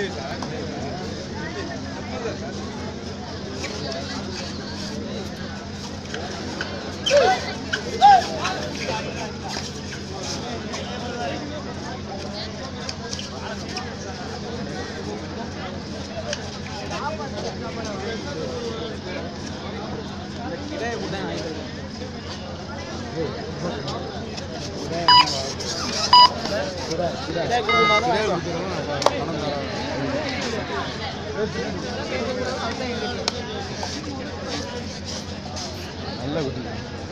நல்ல குட்டி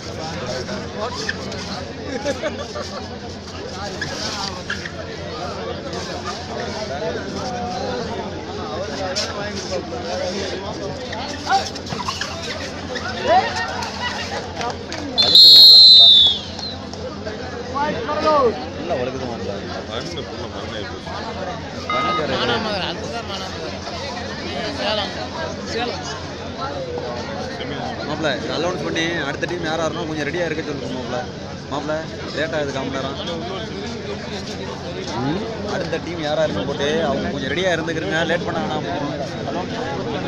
நல்லா வளர்க்குது மாப்பிள்ள மண்ணு ஃபுல்லாக மண்ணாகி போச்சு மாப்பிள்ள அலௌன்ஸ் பண்ணி அடுத்த டீம் யாராக இருந்தாலும் கொஞ்சம் ரெடியாக இருக்க சொல்லுங்க மாப்பிள்ள மாப்பிள்ள லேட் ஆகுது காம நேரம் ம், அடுத்த டீம் யாராக இருக்கு போட்டு அவங்க கொஞ்சம் ரெடியாக இருந்துக்கிறங்க லேட் பண்ண வேணாம்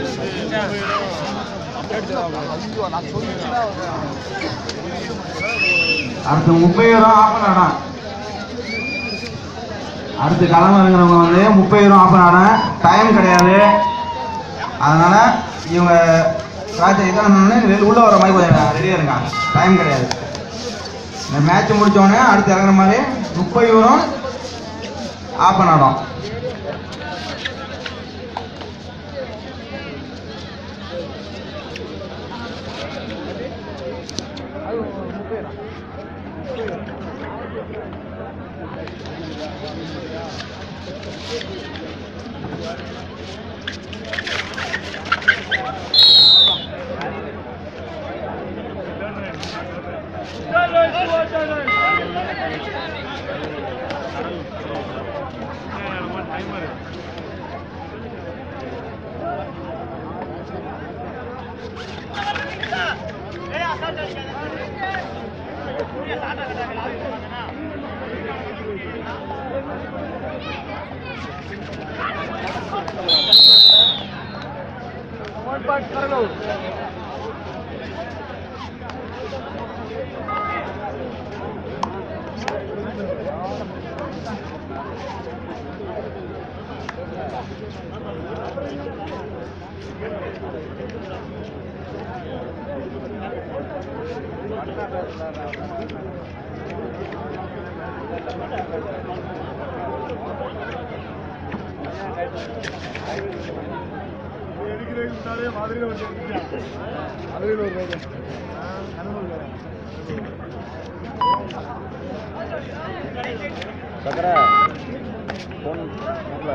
அடுத்து முப்பது ரூபா ஆஃப் பண்ணாடம் அடுத்து கிளம்ப இறங்குறவங்க வந்து முப்பது ரூபா ஆஃப் பண்ணாடம் டைம் கிடையாது அதனால இவங்க ராஜா இதான் உள்ள வர மாதிரி கொஞ்சம் ரெடியாக இருங்க டைம் கிடையாது இந்த மேட்ச் முடிச்சோடனே அடுத்து இறங்குற மாதிரி முப்பது யூரோ ஆஃப் பண்ணாடம் சக்கரை ஃபோன் மாப்பிள்ள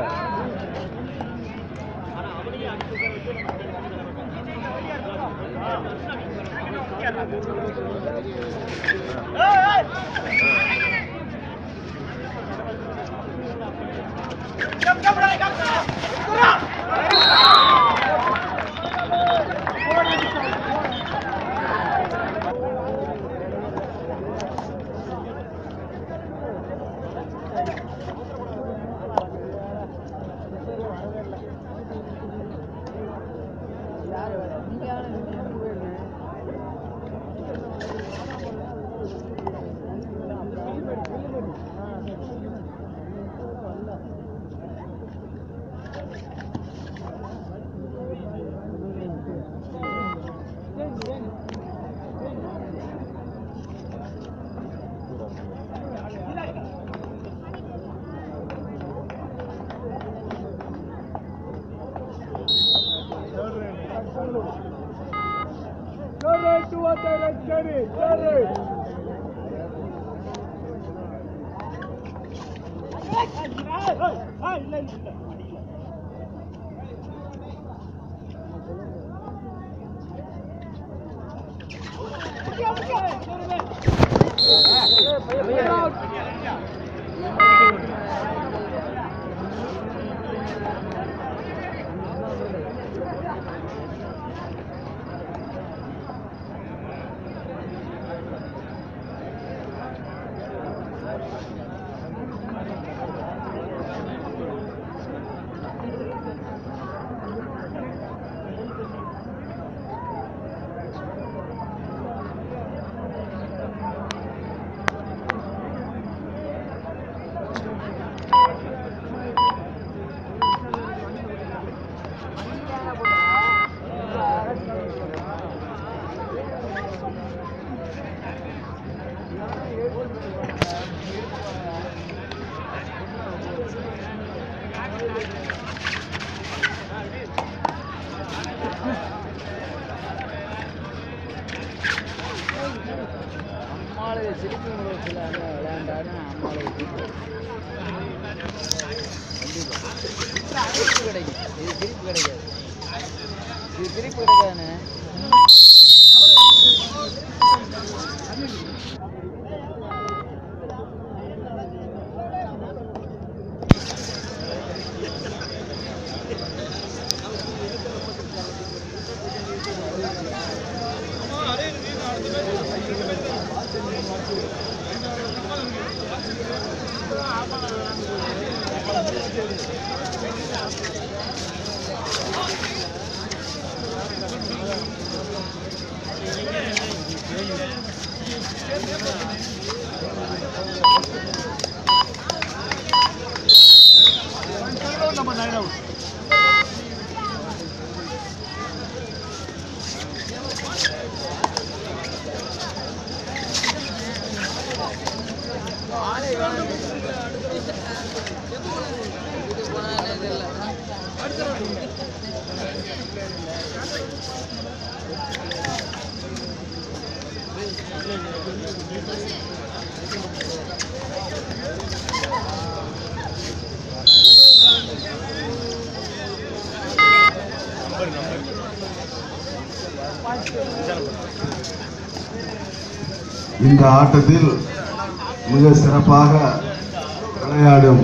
இந்த ஆட்டத்தில் மிக சிறப்பாக விளையாடும்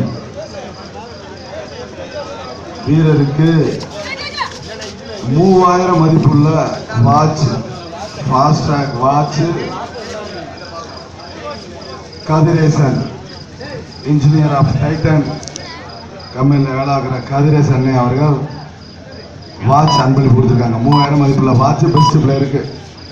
வீரருக்கு மூவாயிரம் மதிப்புள்ள watch fastrack watch Kathiresan engineer of Titan கம்பெனியில் வேலை ஆகிற கதிரேசன் அவர்கள் வாட்ச் அன்பளிப்பு கொடுத்துருக்காங்க மூவாயிரம் மதிப்புள்ள வாட்ச் பெஸ்ட் பிளேயருக்கு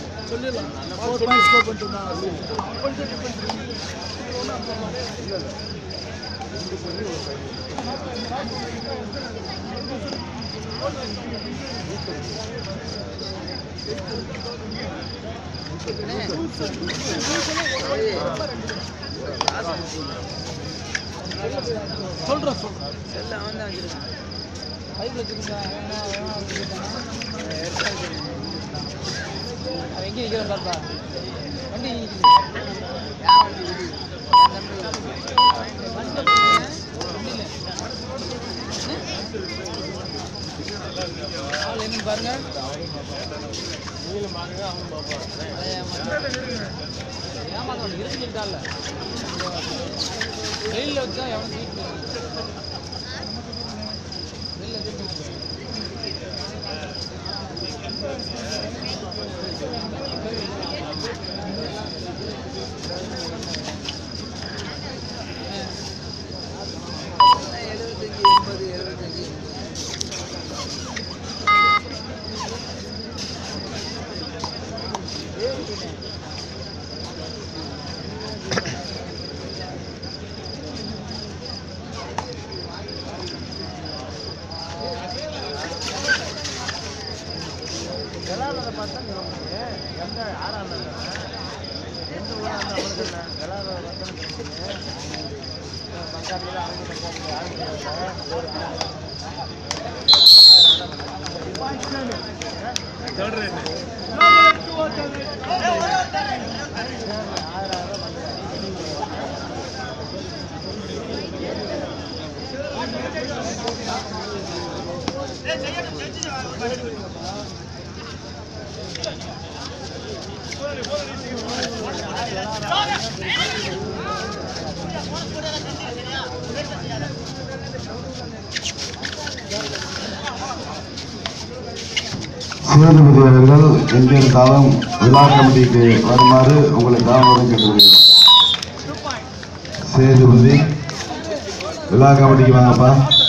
சேதுபதி அவர்கள் எங்கிருந்தாலும் விழா கமிட்டிக்கு வருமாறு உங்களை தாமதம் கேட்டுக்கொள்கிறோம் சேதுபதி விழா கமிட்டிக்கு வாங்கப்பா